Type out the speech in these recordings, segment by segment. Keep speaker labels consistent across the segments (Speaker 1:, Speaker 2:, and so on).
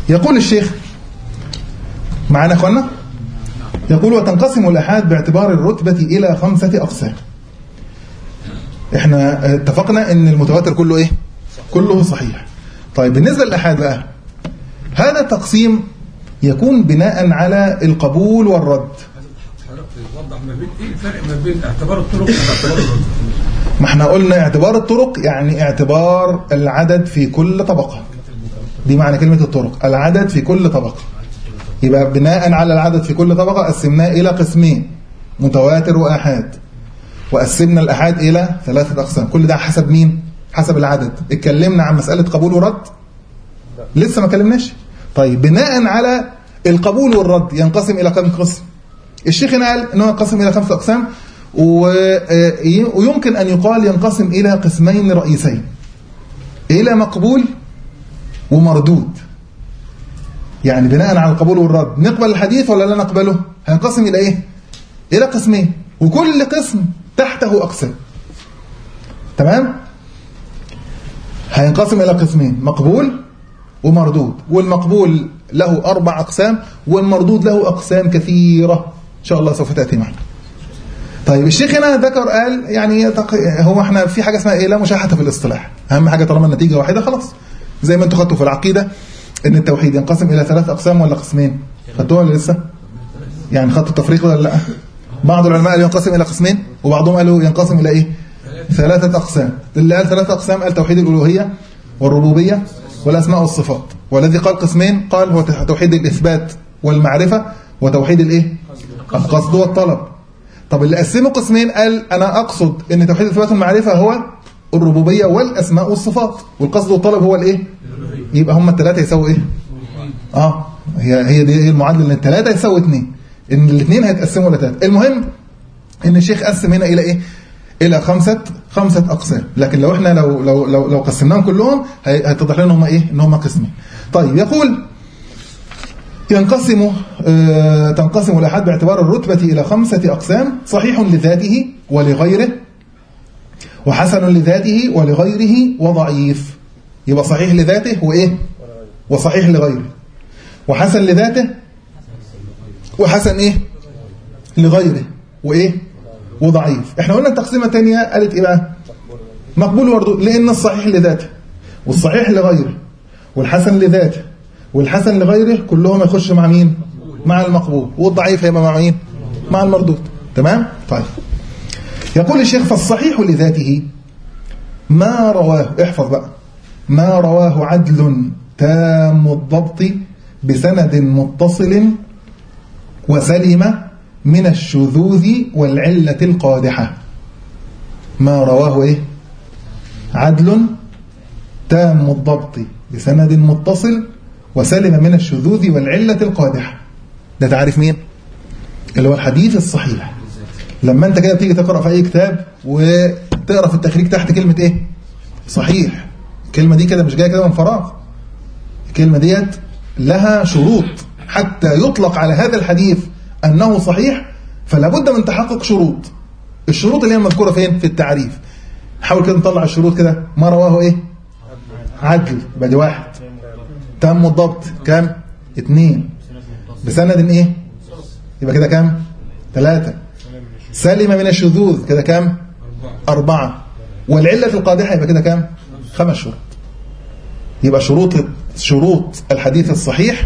Speaker 1: يقول الشيخ معنا اخوانا يقول وتنقسم الأحاد باعتبار الرتبة إلى خمسة أقسام احنا اتفقنا ان المتواتر كله ايه كله صحيح طيب بالنسبة للأحاد بقى هذا التقسيم يكون بناء على القبول والرد
Speaker 2: وضح ما بين ايه الفرق ما بين اعتبار الطرق واعتبار الرتب
Speaker 1: ما احنا قلنا اعتبار الطرق يعني اعتبار العدد في كل طبقة دي معنى كلمة الطرق العدد في كل طبقة يبقى بناء على العدد في كل طبقة قسمناه إلى قسمين متواتر وأحاد وقسمنا الأحاد إلى ثلاثة أقسام كل ده حسب مين؟ حسب العدد اتكلمنا عن مسألة قبول ورد لسه ما كلمناش طيب بناء على القبول والرد ينقسم إلى كم قسم الشيخ هنا قال أنه ينقسم إلى خمسة أقسام ويمكن أن يقال ينقسم إلى قسمين رئيسين إلى مقبول ومردود يعني بناء على القبول والرد نقبل الحديث ولا لا نقبله هينقسم إلى إيه إلى قسمين وكل قسم تحته أقسام تمام هينقسم إلى قسمين مقبول ومردود والمقبول له أربع أقسام والمردود له أقسام كثيرة إن شاء الله سوف تأتي معنا طيب الشيخ هنا ذكر قال يعني هو احنا في حاجة اسمها ايه لا مشاحة في الاصطلاح اهم حاجة طالما النتيجة واحدة خلاص زي ما انتوا خدتوا في العقيدة ان التوحيد ينقسم الى ثلاث اقسام ولا قسمين خدتوها ولا لسه يعني خدتوا التفريق ولا لا بعض العلماء قالوا ينقسم الى قسمين وبعضهم قالوا ينقسم الى ايه ثلاثة اقسام اللي قال ثلاثة اقسام قال توحيد الالوهية والربوبية والاسماء والصفات والذي قال قسمين قال هو توحيد الاثبات والمعرفة وتوحيد الايه القصد والطلب طب اللي قسمه قسمين قال انا اقصد ان توحيد الاثبات والمعرفة هو الربوبية والاسماء والصفات والقصد والطلب هو الايه يبقى هم الثلاثه يساووا ايه اه هي هي دي هي المعادله ان الثلاثه يساووا اثنين ان الاثنين هيتقسموا لثلاثه المهم ان الشيخ قسم هنا الى ايه الى خمسه خمسه اقسام لكن لو احنا لو لو لو, لو قسمناهم كلهم هيتضح لنا هم ايه ان هم قسمين طيب يقول ينقسم آه تنقسم الاحاد باعتبار الرتبه الى خمسه اقسام صحيح لذاته ولغيره وحسن لذاته ولغيره وضعيف يبقى صحيح لذاته وإيه وصحيح لغيره وحسن لذاته وحسن إيه لغيره وإيه وضعيف احنا قلنا التقسيمة الثانية قالت إيه بقى مقبول وردود لأن الصحيح لذاته والصحيح لغيره والحسن لذاته والحسن لغيره كلهم يخش مع مين مع المقبول والضعيف هيبقى مع مين مع المردود تمام طيب يقول الشيخ فالصحيح لذاته ما رواه احفظ بقى ما رواه عدل تام الضبط بسند متصل وسلم من الشذوذ والعلة القادحة ما رواه إيه؟ عدل تام الضبط بسند متصل وسلم من الشذوذ والعلة القادحة ده تعرف مين؟ اللي هو الحديث الصحيح لما انت كده بتيجي تقرأ في أي كتاب وتقرأ في التخريج تحت كلمة إيه؟ صحيح الكلمة دي كده مش جاية كده من فراغ الكلمة ديت لها شروط حتى يطلق على هذا الحديث أنه صحيح فلا بد من تحقق شروط الشروط اللي هي مذكورة فين في التعريف حاول كده نطلع الشروط كده ما رواه ايه عدل يبقى دي واحد تم الضبط كام اثنين بسند ايه يبقى كده كام ثلاثة سلم من الشذوذ كده كام أربعة والعلة القادحة يبقى كده كام خمس شروط يبقى شروط شروط الحديث الصحيح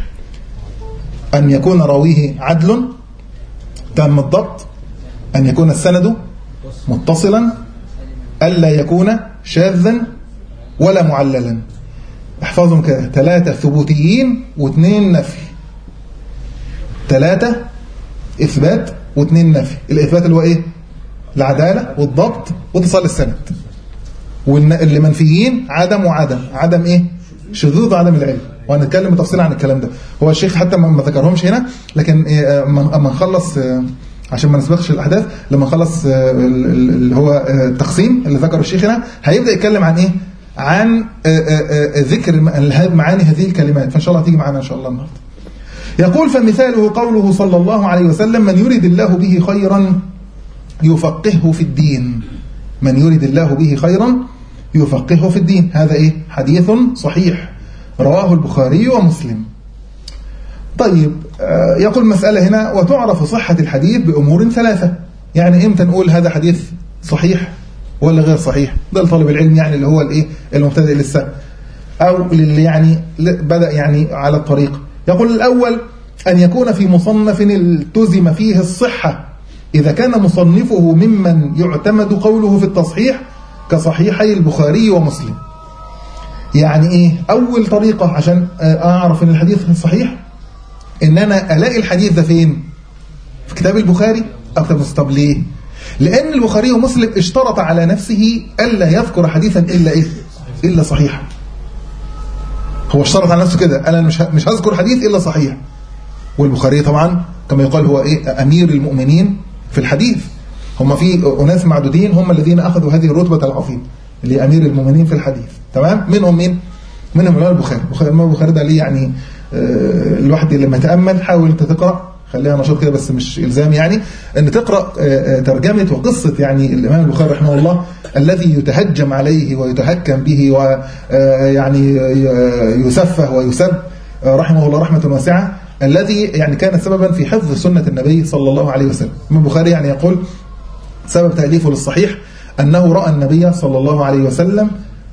Speaker 1: أن يكون راويه عدل تام الضبط أن يكون السند متصلا ألا يكون شاذا ولا معللا احفظهم كده ثلاثة ثبوتيين واثنين نفي ثلاثة إثبات واثنين نفي الإثبات اللي هو إيه العدالة والضبط واتصال السند واللي منفيين عدم وعدم عدم إيه شذوذ وعدم العلم وهنتكلم بتفصيل عن الكلام ده هو الشيخ حتى ما ذكرهمش هنا لكن اما نخلص عشان ما نسبقش الاحداث لما نخلص اللي هو التقسيم اللي ذكره الشيخ هنا هيبدا يتكلم عن ايه عن ذكر معاني هذه الكلمات فان شاء الله هتيجي معانا ان شاء الله النهارده يقول فمثاله قوله صلى الله عليه وسلم من يريد الله به خيرا يفقهه في الدين من يريد الله به خيرا يفقهه في الدين هذا ايه حديث صحيح رواه البخاري ومسلم طيب آه، يقول مسألة هنا وتعرف صحة الحديث بأمور ثلاثة يعني إمتى نقول هذا حديث صحيح ولا غير صحيح ده لطالب العلم يعني اللي هو الإيه المبتدئ لسه أو للي يعني بدأ يعني على الطريق يقول الأول أن يكون في مصنف التزم فيه الصحة إذا كان مصنفه ممن يعتمد قوله في التصحيح كصحيحي البخاري ومسلم يعني إيه أول طريقة عشان أعرف أن الحديث صحيح إن أنا ألاقي الحديث ده فين في كتاب البخاري أو كتاب طب ليه لأن البخاري ومسلم اشترط على نفسه ألا يذكر حديثا إلا إيه إلا صحيحا هو اشترط على نفسه كده أنا مش مش هذكر حديث إلا صحيح والبخاري طبعا كما يقال هو إيه أمير المؤمنين في الحديث هم في أناس معدودين هم الذين أخذوا هذه الرتبة العظيمة اللي أمير المؤمنين في الحديث تمام منهم مين منهم الإمام البخاري الإمام البخاري ده ليه يعني آه الواحد لما يتأمل حاول أنت تقرأ خليها نشاط كده بس مش إلزام يعني أن تقرأ آه ترجمة وقصة يعني الإمام البخاري رحمه الله الذي يتهجم عليه ويتهكم به ويعني يسفه ويسب رحمه الله رحمة واسعة الذي يعني كان سببا في حفظ سنة النبي صلى الله عليه وسلم الإمام البخاري يعني يقول سبب تأليفه للصحيح أنه رأى النبي صلى الله عليه وسلم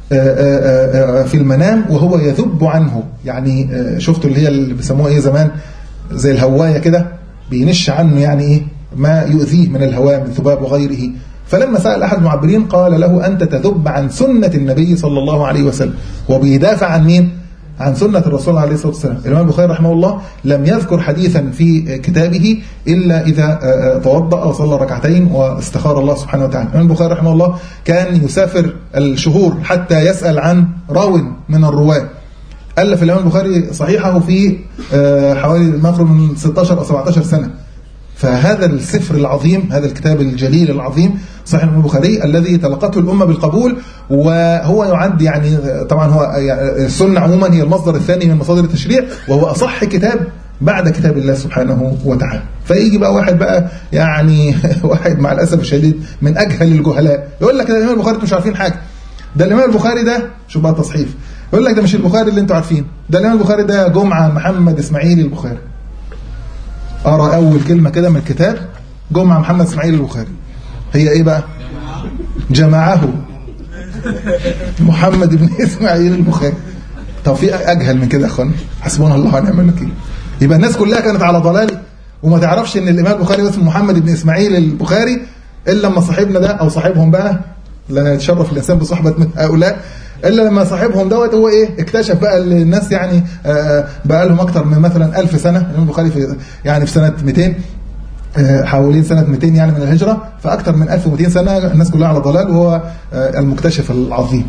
Speaker 1: في المنام وهو يذب عنه يعني شفتوا اللي هي اللي بيسموها ايه زمان زي الهوايه كده بينش عنه يعني ايه ما يؤذيه من الهواء من ذباب وغيره فلما سأل أحد المعبرين قال له أنت تذب عن سنة النبي صلى الله عليه وسلم وبيدافع عن مين؟ عن سنة الرسول عليه الصلاة والسلام الإمام البخاري رحمه الله لم يذكر حديثا في كتابه إلا إذا توضأ وصلى ركعتين واستخار الله سبحانه وتعالى الإمام البخاري رحمه الله كان يسافر الشهور حتى يسأل عن راو من الرواة ألف الإمام البخاري صحيحه في حوالي ما يقرب من 16 أو 17 سنة فهذا السفر العظيم هذا الكتاب الجليل العظيم صحيح البخاري الذي تلقته الأمة بالقبول وهو يعد يعني طبعا هو السنة عموما هي المصدر الثاني من مصادر التشريع وهو أصح كتاب بعد كتاب الله سبحانه وتعالى فيجي بقى واحد بقى يعني واحد مع الأسف الشديد من أجهل الجهلاء يقول لك الإمام البخاري مش عارفين حاجة ده الإمام البخاري ده شوف بقى التصحيف يقول لك ده مش البخاري اللي انتوا عارفين ده الإمام البخاري ده جمعة محمد إسماعيل البخاري أرى أول كلمة كده من الكتاب جمعة محمد إسماعيل البخاري هي إيه بقى جمعه محمد بن إسماعيل البخاري طب في أجهل من كده يا أخوان حسبنا الله ونعم الوكيل يبقى الناس كلها كانت على ضلال وما تعرفش ان الإمام البخاري اسمه محمد بن إسماعيل البخاري إلا لما صاحبنا ده أو صاحبهم بقى لا يتشرف الإنسان بصحبة هؤلاء الا لما صاحبهم دوت هو ايه اكتشف بقى الناس يعني بقى لهم اكتر من مثلا 1000 سنه الامام البخاري في يعني في سنه 200 حوالين سنه 200 يعني من الهجره فاكثر من 1200 سنه الناس كلها على ضلال وهو المكتشف العظيم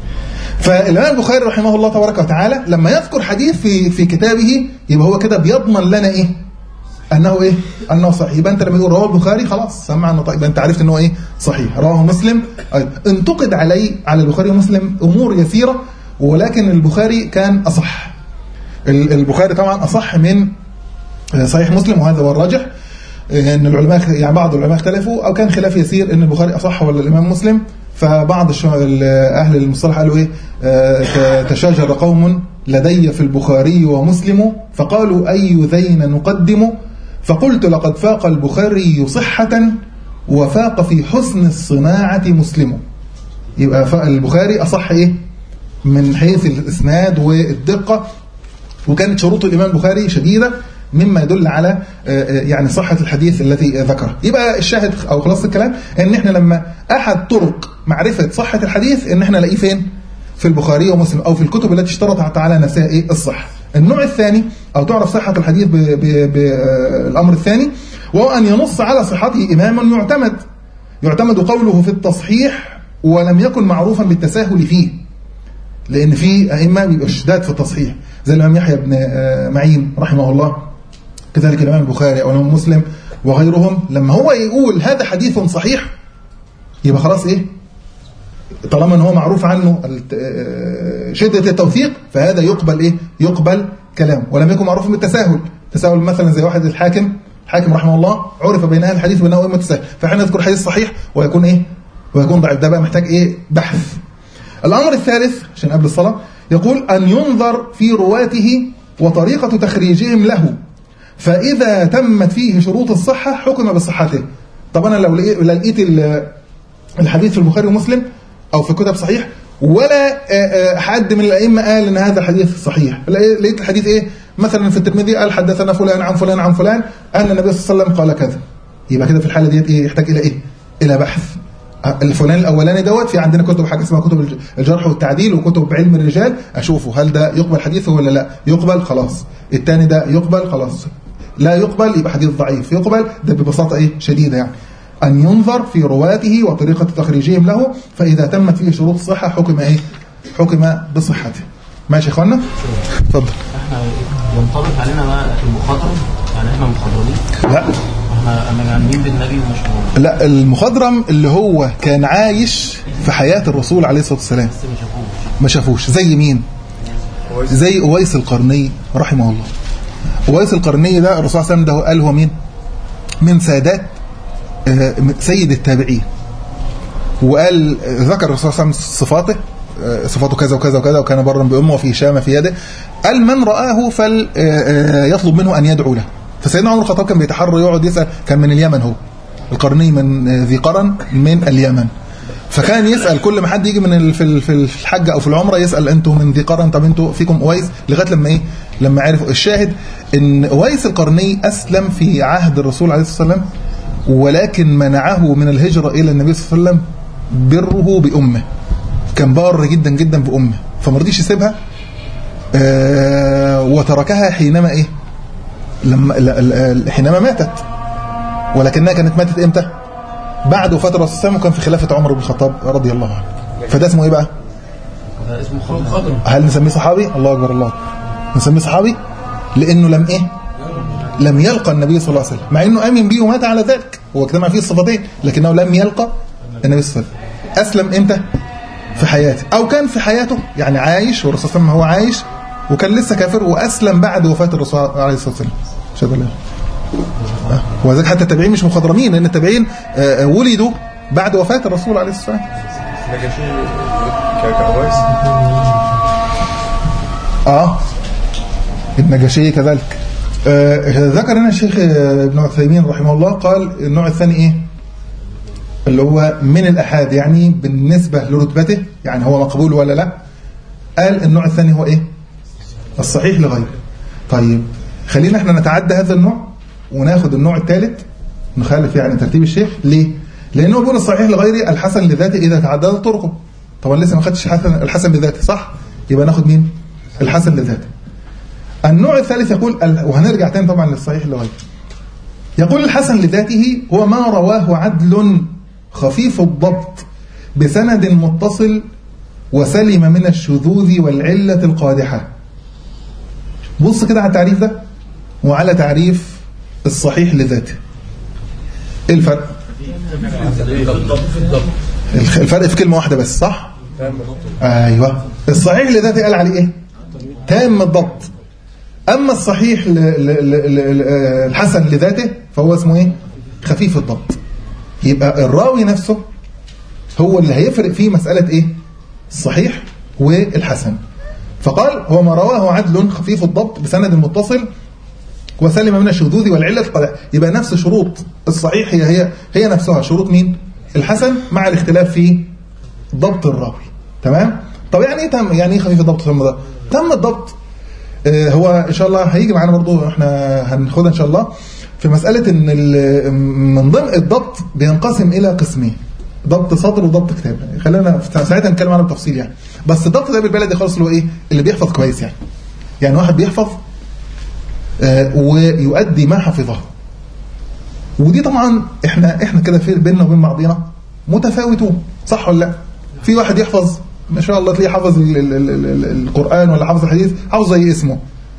Speaker 1: فالامام البخاري رحمه الله تبارك وتعالى لما يذكر حديث في في كتابه يبقى هو كده بيضمن لنا ايه انه ايه انه صحيح يبقى انت لما تقول رواه البخاري خلاص سمع انه طيب انت عرفت ان هو ايه صحيح رواه مسلم انتقد عليه على البخاري ومسلم امور يسيره ولكن البخاري كان اصح البخاري طبعا اصح من صحيح مسلم وهذا هو الراجح ان العلماء يعني بعض العلماء اختلفوا او كان خلاف يسير ان البخاري اصح ولا الامام مسلم فبعض اهل المصطلح قالوا ايه تشاجر قوم لدي في البخاري ومسلم فقالوا اي ذين نقدم فقلت لقد فاق البخاري صحة وفاق في حسن الصناعة مسلم يبقى البخاري أصح إيه من حيث الإسناد والدقة وكانت شروط الإمام البخاري شديدة مما يدل على يعني صحة الحديث الذي ذكره يبقى الشاهد أو خلاص الكلام ان احنا لما أحد طرق معرفة صحة الحديث ان احنا نلاقيه فين في البخاري ومسلم أو في الكتب التي اشترطت على نفسها إيه الصحة النوع الثاني أو تعرف صحة الحديث بالأمر الثاني وهو أن ينص على صحته إماما يعتمد يعتمد قوله في التصحيح ولم يكن معروفا بالتساهل فيه لأن في أئمة بيبقى شداد في التصحيح زي الإمام يحيى بن معين رحمه الله كذلك الإمام البخاري أو الإمام مسلم وغيرهم لما هو يقول هذا حديث صحيح يبقى خلاص إيه طالما ان هو معروف عنه شدة التوثيق فهذا يقبل ايه يقبل كلامه ولم يكن معروف بالتساهل تساهل مثلا زي واحد الحاكم الحاكم رحمه الله عرف بين اهل الحديث بانه متساهل فاحنا نذكر حديث صحيح ويكون ايه ويكون ضعيف ده بقى محتاج ايه بحث الامر الثالث عشان قبل الصلاه يقول ان ينظر في رواته وطريقة تخريجهم له فإذا تمت فيه شروط الصحة حكم بصحته طب أنا لو لقيت- لا لقيت ال- الحديث في البخاري ومسلم أو في كتب صحيح ولا آه، آه، حد من الأئمة قال إن هذا حديث صحيح لقيت لقيت الحديث إيه مثلا في الترمذي قال حدثنا فلان عن فلان عن فلان أن النبي صلى الله عليه وسلم قال كذا يبقى كده في الحالة ديت إيه يحتاج إلى إيه إلى بحث الفلان الاولاني دوت في عندنا كتب حاجه اسمها كتب الج- الجرح والتعديل وكتب علم الرجال اشوفه هل ده يقبل حديثه ولا لا يقبل خلاص الثاني ده يقبل خلاص لا يقبل يبقى حديث ضعيف يقبل ده ببساطه ايه شديده يعني ان ينظر في رواته وطريقه تخريجهم له فاذا تمت فيه شروط الصحه حكم ايه حكم بصحته ماشي يا اخوانا اتفضل
Speaker 3: احنا ينطبق علينا بقى المخاطرة يعني احنا مخاطرين
Speaker 1: لا
Speaker 3: احنا انا جعانين بالنبي ومش مهم.
Speaker 1: لا المخضرم اللي هو كان عايش في حياه الرسول عليه الصلاه والسلام
Speaker 3: بس ما شافوش
Speaker 1: ما شافوش زي مين زي أويس القرني رحمه الله أويس القرني ده الرسول صلى الله عليه وسلم ده قال هو مين من سادات آه، سيد التابعين وقال ذكر الرسول صلى الله عليه وسلم صفاته آه، صفاته كذا وكذا وكذا وكان برا بأمه وفي شامة في يده قال من رآه فليطلب منه أن يدعو له فسيدنا عمر الخطاب كان بيتحرى يقعد يسأل كان من اليمن هو القرني من آه، ذي قرن من اليمن فكان يسأل كل ما حد يجي من ال- في ال- في الحج او في العمره يسأل انتوا من ذي قرن طب انتوا فيكم اويس لغايه لما ايه لما عرفوا الشاهد ان اويس القرني اسلم في عهد الرسول عليه الصلاه والسلام ولكن منعه من الهجره الى النبي صلى الله عليه وسلم بره بامه كان بار جدا جدا بامه فما رضيش يسيبها آه وتركها حينما ايه لما لا- لا- حينما ماتت ولكنها كانت ماتت امتى بعد وفاه الرسول صلى الله عليه وسلم وكان في خلافه عمر بن الخطاب رضي الله عنه فده اسمه ايه بقى
Speaker 3: ده اسمه خضر
Speaker 2: خضر
Speaker 1: هل نسميه صحابي الله اكبر الله نسميه صحابي لانه لم ايه لم يلقى النبي صلى الله عليه وسلم مع انه امن به ومات على ذلك هو اجتمع فيه الصفتين لكنه لم يلقى النبي صلى الله عليه وسلم اسلم امتى في حياته او كان في حياته يعني عايش والرسول صلى الله عليه وسلم هو عايش وكان لسه كافر واسلم بعد وفاه الرسول عليه الصلاه والسلام اشهد ان لا آه. وذلك حتى التابعين مش مخضرمين لان التابعين آه، آه، ولدوا بعد وفاه الرسول عليه الصلاه والسلام
Speaker 4: نجاشي ك- كأويس
Speaker 1: اه النجاشي كذلك آه ذكر هنا الشيخ آه، ابن عثيمين رحمه الله قال النوع الثاني ايه اللي هو من الأحاد يعني بالنسبة لرتبته يعني هو مقبول ولا لا قال النوع الثاني هو ايه الصحيح لغيره طيب خلينا احنا نتعدى هذا النوع وناخد النوع الثالث نخالف يعني ترتيب الشيخ ليه لانه بيقول الصحيح لغيره الحسن لذاته اذا تعددت طرقه طبعا لسه ما خدتش الحسن الحسن لذاته صح يبقى ناخد مين الحسن لذاته النوع الثالث يقول ال- وهنرجع تاني طبعا للصحيح لغيره يقول الحسن لذاته هو ما رواه عدل خفيف الضبط بسند متصل وسلم من الشذوذ والعلة القادحة بص كده على التعريف ده وعلى تعريف الصحيح لذاته ايه الفرق
Speaker 2: الضبط في الضبط
Speaker 1: الخ- الفرق في كلمة واحدة بس صح ايوه الصحيح لذاته قال عليه ايه تام الضبط اما الصحيح ل... ل... ل... ل... الحسن لذاته فهو اسمه ايه خفيف الضبط يبقى الراوي نفسه هو اللي هيفرق فيه مسألة ايه الصحيح والحسن فقال هو ما رواه عدل خفيف الضبط بسند متصل وسلم من الشذوذ والعلة القدح يبقى نفس شروط الصحيح هي هي هي نفسها شروط مين الحسن مع الاختلاف في ضبط الراوي تمام طب يعني ايه تم يعني ايه خفيف الضبط تم ده تم الضبط آه، هو ان شاء الله هيجي معانا برضو احنا هناخدها ان شاء الله في مسألة ان ال- من ضمن الضبط بينقسم الى قسمين ضبط صدر وضبط كتاب خلينا في ساعتها نتكلم عنه بتفصيل يعني بس الضبط ده بالبلدي خالص اللي هو ايه اللي بيحفظ كويس يعني يعني واحد بيحفظ آه، ويؤدي ما حفظه ودي طبعا احنا احنا كده في بيننا وبين بعضينا متفاوتون صح ولا لا في واحد يحفظ ما شاء الله تلاقيه حافظ ال- ال- ال- ال- ال- القرآن ولا حافظ الحديث حافظ زي اسمه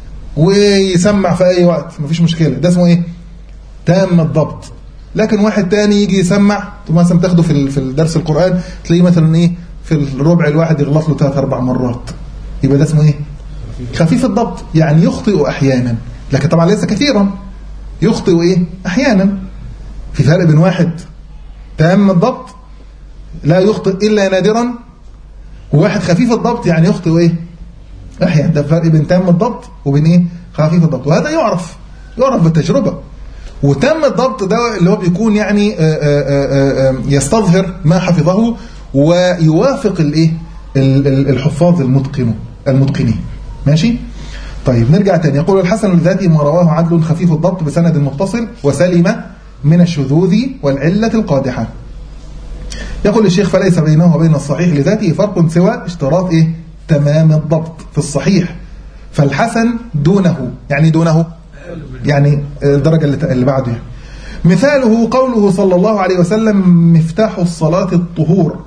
Speaker 1: ويسمع في اي وقت مفيش مشكلة ده اسمه ايه تام الضبط لكن واحد تاني يجي يسمع تبقى مثلا تاخده في ال- في درس القرآن تلاقيه مثلا ايه في الربع الواحد يغلط له ثلاث اربع مرات يبقى ده اسمه ايه خفيف الضبط يعني يخطئ احيانا لكن طبعا ليس كثيرا يخطئ ايه احيانا في فرق بين واحد تام الضبط لا يخطئ الا نادرا وواحد خفيف الضبط يعني يخطئ ايه احيانا ده فرق بين تام الضبط وبين ايه خفيف الضبط وهذا يعرف يعرف بالتجربه وتم الضبط ده اللي هو بيكون يعني آه، آه، آه، آه، يستظهر ما حفظه ويوافق الايه ال- ال- الحفاظ المتقن المتقنين ماشي طيب نرجع تاني يقول الحسن الذاتي ما رواه عدل خفيف الضبط بسند متصل وسلم من الشذوذ والعلة القادحة يقول الشيخ فليس بينه وبين الصحيح لذاته فرق سوى اشتراط ايه تمام الضبط في الصحيح فالحسن دونه يعني دونه يعني الدرجة اللي اللي بعده يعني. مثاله قوله صلى الله عليه وسلم مفتاح الصلاة الطهور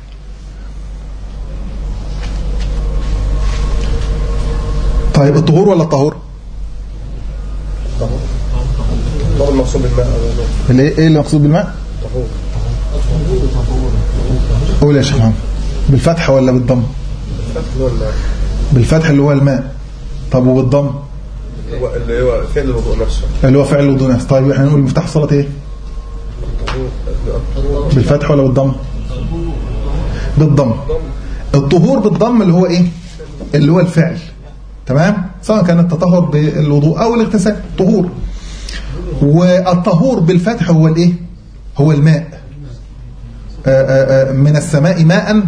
Speaker 1: طيب الطهور ولا الطهور
Speaker 4: طهور المقصود بالماء
Speaker 1: اللي ايه اللي مقصود بالماء
Speaker 4: طهور
Speaker 1: قول يا شيخ محمد بالفتح ولا بالضم
Speaker 4: الفتح اللي هو الماء
Speaker 1: بالفتح اللي هو الماء طب وبالضم
Speaker 4: هو اللي هو فعل الوضوء نفسه
Speaker 1: اللي هو فعل الوضوء نفسه طيب احنا نقول مفتاح الصلاة ايه
Speaker 4: طهور
Speaker 1: بالفتح ولا بالضم بالضم الطهور بالضم اللي هو ايه اللي هو الفعل تمام سواء كان التطهر بالوضوء او الاغتسال طهور والطهور بالفتح هو الايه هو الماء آه، آه، آه، من السماء ماء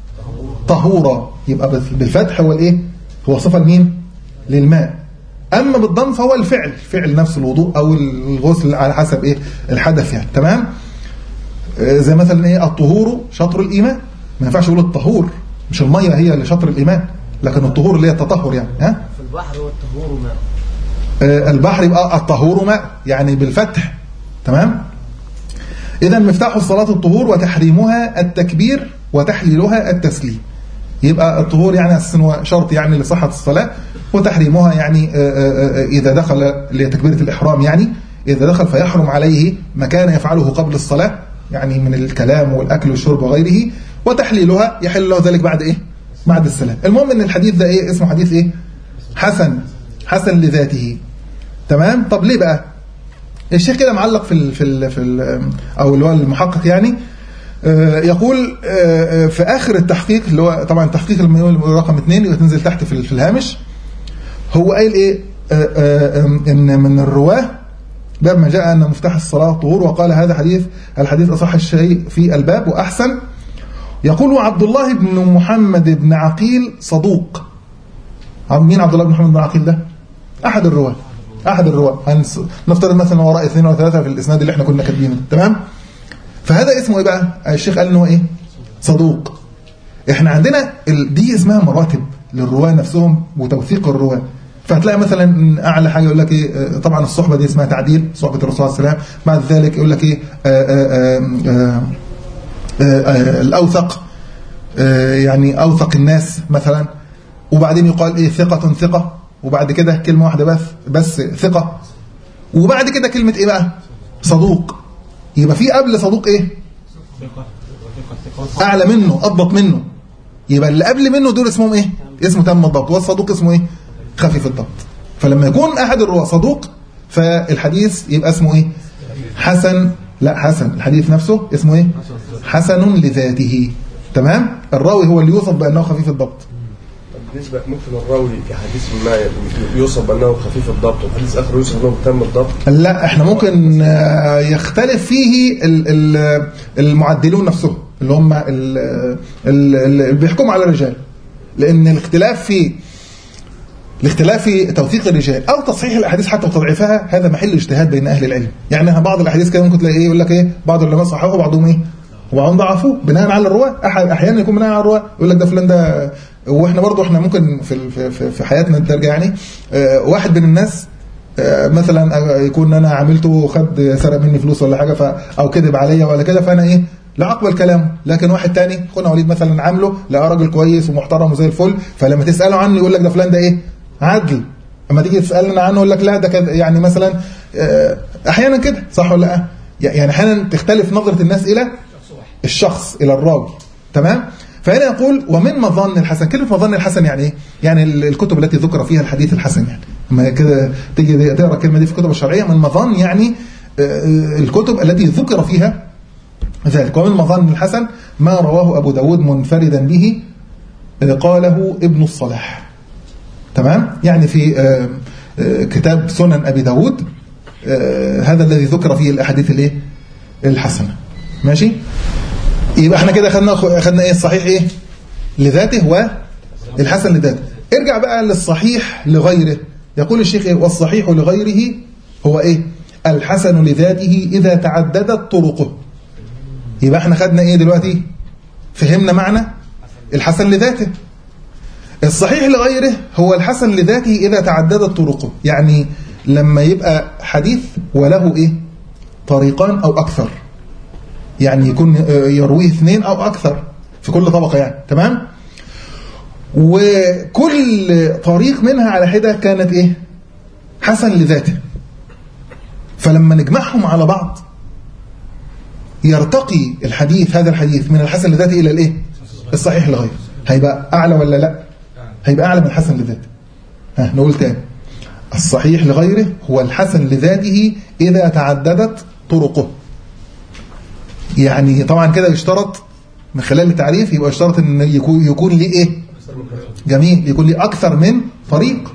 Speaker 1: طهورا يبقى بالفتح هو الايه هو صفه لمين للماء اما بالضم فهو الفعل فعل نفس الوضوء او الغسل على حسب ايه الحدث يعني تمام آه، زي مثلا ايه الطهور شطر الايمان ما ينفعش اقول الطهور مش الميه هي اللي شطر الايمان لكن الطهور اللي هي التطهر يعني ها
Speaker 3: في البحر والطهور ماء
Speaker 1: آه، البحر يبقى الطهور ماء يعني بالفتح تمام إذا مفتاح الصلاة الطهور وتحريمها التكبير وتحليلها التسليم يبقى الطهور يعني أساسا هو شرط يعني لصحة الصلاة وتحريمها يعني آه، آه، آه، إذا دخل لتكبيرة الإحرام يعني إذا دخل فيحرم عليه ما كان يفعله قبل الصلاة يعني من الكلام والأكل والشرب وغيره وتحليلها يحل له ذلك بعد إيه؟ بعد السلام المهم إن الحديث ده إيه اسمه حديث إيه؟ حسن حسن لذاته تمام طب ليه بقى الشيخ كده معلق في ال في ال في ال او اللي هو المحقق يعني آه، يقول آه، آه، في اخر التحقيق اللي هو طبعا التحقيق الميول رقم اثنين اللي تنزل تحت في ال- في الهامش هو قايل ايه آه، آه، آم، ان من الرواه باب ما جاء ان مفتاح الصلاه طهور وقال هذا حديث الحديث اصح الشيء في الباب واحسن يقول عبد الله بن محمد بن عقيل صدوق عم- مين عبد الله بن محمد بن عقيل ده احد الرواه احد الرواه هنس- نفترض مثلا وراء اثنين وثلاثه في الاسناد اللي احنا كنا كاتبينه تمام فهذا اسمه ايه بقى الشيخ قال ان هو ايه صدوق احنا عندنا ال- دي اسمها مراتب للرواه نفسهم وتوثيق الرواه فهتلاقي مثلا اعلى حاجه يقول لك ايه آه، طبعا الصحبه دي اسمها تعديل صحبه الرسول صلى الله عليه وسلم بعد ذلك يقول لك ايه آه، آه، آه، آه، آه، آه، الاوثق آه، يعني اوثق الناس مثلا وبعدين يقال ايه ثقة ثقة وبعد كده كلمة واحدة بس بس ثقة وبعد كده كلمة ايه بقى صدوق يبقى في قبل صدوق ايه اعلى منه اضبط منه يبقى اللي قبل منه دول اسمهم ايه اسمه تم الضبط والصدوق اسمه ايه خفيف الضبط فلما يكون احد الرواه صدوق فالحديث يبقى اسمه ايه حسن لا حسن الحديث نفسه اسمه ايه حسن لذاته تمام الراوي هو اللي يوصف بانه خفيف الضبط
Speaker 4: طب بالنسبة ممكن الراوي في حديث ما يوصف بأنه خفيف الضبط وحديث آخر يوصف بأنه تم الضبط
Speaker 1: لا احنا ممكن آه، يختلف فيه ال- ال- المعدلون نفسهم اللي هم ال- ال- اللي بيحكموا على الرجال لان الاختلاف في الاختلاف في توثيق الرجال او تصحيح الاحاديث حتى وتضعيفها هذا محل اجتهاد بين اهل العلم يعني بعض الاحاديث كده ممكن تلاقي ايه يقول لك ايه بعض العلماء صححوا وبعضهم ايه وبعضهم ضعفوه بناء على الرواه أح- احيانا يكون بناء على الرواه يقول لك ده فلان ده واحنا برضو احنا ممكن في ال- في- في في حياتنا الدرجه يعني آه، واحد من الناس آه، مثلا آه، يكون انا عملته خد سرق مني فلوس ولا حاجه ف او كذب عليا ولا كده فانا ايه لا اقبل كلامه لكن واحد تاني اخونا وليد مثلا عامله لقى راجل كويس ومحترم وزي الفل فلما تساله عنه يقول لك ده فلان ده ايه عدل اما تيجي تسالنا عنه يقول لك لا ده كذا يعني مثلا آه، احيانا كده صح ولا لا يعني احيانا تختلف نظره الناس الى الشخص الى الراوي تمام فهنا يقول ومن مظن الحسن كلمه مظن الحسن يعني ايه يعني ال- الكتب التي ذكر فيها الحديث الحسن يعني لما كده تيجي تقرا الكلمه دي في الكتب الشرعيه من مظن يعني آه، الكتب التي ذكر فيها ذلك ومن مظن الحسن ما رواه ابو داود منفردا به آه، قاله ابن الصلاح تمام يعني في آه، آه، كتاب سنن أبي داود آه، هذا الذي ذكر فيه الأحاديث الايه الحسنة ماشي يبقى احنا كده خدنا خدنا ايه الصحيح ايه لذاته والحسن لذاته ارجع بقى للصحيح لغيره يقول الشيخ ايه والصحيح لغيره هو ايه الحسن لذاته إذا تعددت طرقه يبقى احنا خدنا ايه دلوقتي فهمنا معنى الحسن لذاته الصحيح لغيره هو الحسن لذاته إذا تعددت طرقه يعني لما يبقى حديث وله إيه طريقان أو أكثر يعني يكون يرويه اثنين أو أكثر في كل طبقة يعني تمام وكل طريق منها على حدة كانت إيه حسن لذاته فلما نجمعهم على بعض يرتقي الحديث هذا الحديث من الحسن لذاته إلى الإيه الصحيح لغيره هيبقى أعلى ولا لا هيبقى أعلى من الحسن لذاته ها نقول تاني الصحيح لغيره هو الحسن لذاته إذا تعددت طرقه يعني طبعا كده يشترط من خلال التعريف يبقى يشترط ان يكون يكون ليه ايه جميل يكون ليه اكثر من طريق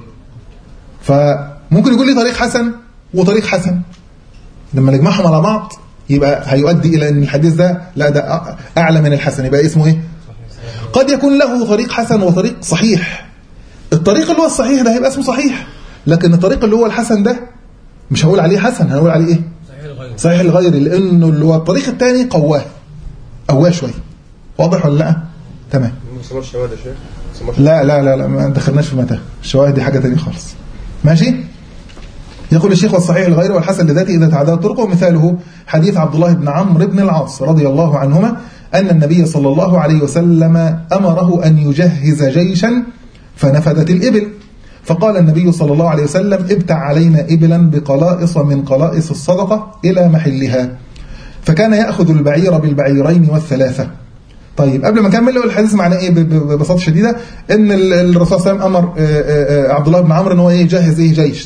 Speaker 1: فممكن يكون ليه طريق حسن وطريق حسن لما نجمعهم على بعض يبقى هيؤدي الى ان الحديث ده لا ده اعلى من الحسن يبقى اسمه ايه قد يكون له طريق حسن وطريق صحيح الطريق اللي هو الصحيح ده هيبقى اسمه صحيح لكن الطريق اللي هو الحسن ده مش هقول عليه حسن هنقول عليه ايه
Speaker 2: صحيح الغير
Speaker 1: صحيح الغير لانه اللي هو الطريق الثاني قواه قواه شويه واضح ولا لا تمام
Speaker 4: ما سمعش شواهد يا شيخ ما سمعش
Speaker 1: لا لا لا لا ما دخلناش في متى الشواهد دي حاجه ثانيه خالص ماشي يقول الشيخ والصحيح الغير والحسن لذاته إذا تعددت طرقه مثاله حديث عبد الله بن عمرو بن العاص رضي الله عنهما أن النبي صلى الله عليه وسلم أمره أن يجهز جيشا فنفدت الإبل فقال النبي صلى الله عليه وسلم ابتع علينا إبلا بقلائص من قلائص الصدقة إلى محلها فكان يأخذ البعير بالبعيرين والثلاثة طيب قبل ما نكمل له الحديث معناه ايه ب- ب- ببساطه شديده ان ال- الرسول صلى الله عليه وسلم امر آه، آه، آه، عبد الله بن عمرو ان هو ايه يجهز ايه جيش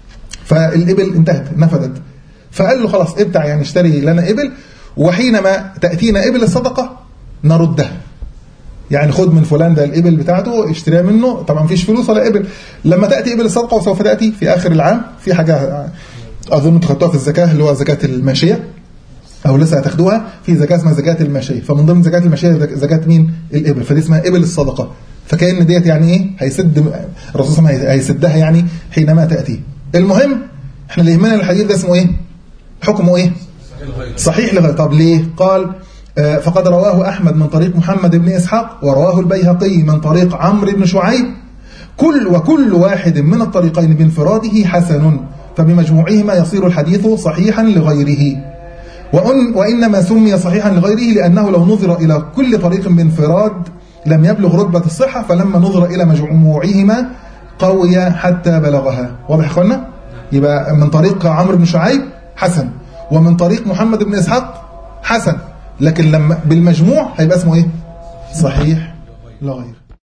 Speaker 1: فالإبل انتهت نفدت فقال له خلاص ابتع يعني اشتري لنا إبل وحينما تأتينا إبل الصدقة نردها يعني خد من فلان ده الإبل بتاعته اشتريها منه طبعا مفيش فلوس ولا إبل لما تأتي إبل الصدقة وسوف تأتي في آخر العام في حاجة أظن انتوا خدتوها في الزكاة اللي هو زكاة الماشية أو لسه هتاخدوها في زكاة اسمها زكاة الماشية فمن ضمن زكاة الماشية زك- زكاة مين الإبل فدي اسمها إبل الصدقة فكأن ديت يعني إيه هيسد الرسول صلى الله عليه وسلم هيسدها يعني حينما تأتي المهم احنا اللي يهمنا الحديث ده اسمه ايه حكمه ايه صحيح لغير طب ليه قال آه، فقد رواه أحمد من طريق محمد بن إسحاق ورواه البيهقي من طريق عمرو بن شعيب كل وكل واحد من الطريقين بانفراده حسن فبمجموعهما يصير الحديث صحيحا لغيره وأن وإنما سمي صحيحا لغيره لأنه لو نظر إلى كل طريق بانفراد لم يبلغ رتبة الصحة فلما نظر إلى مجموعهما قوي حتى بلغها واضح يا اخوانا يبقى من طريق عمرو بن شعيب حسن ومن طريق محمد بن إسحاق حسن لكن لما بالمجموع هيبقى اسمه ايه صحيح لغير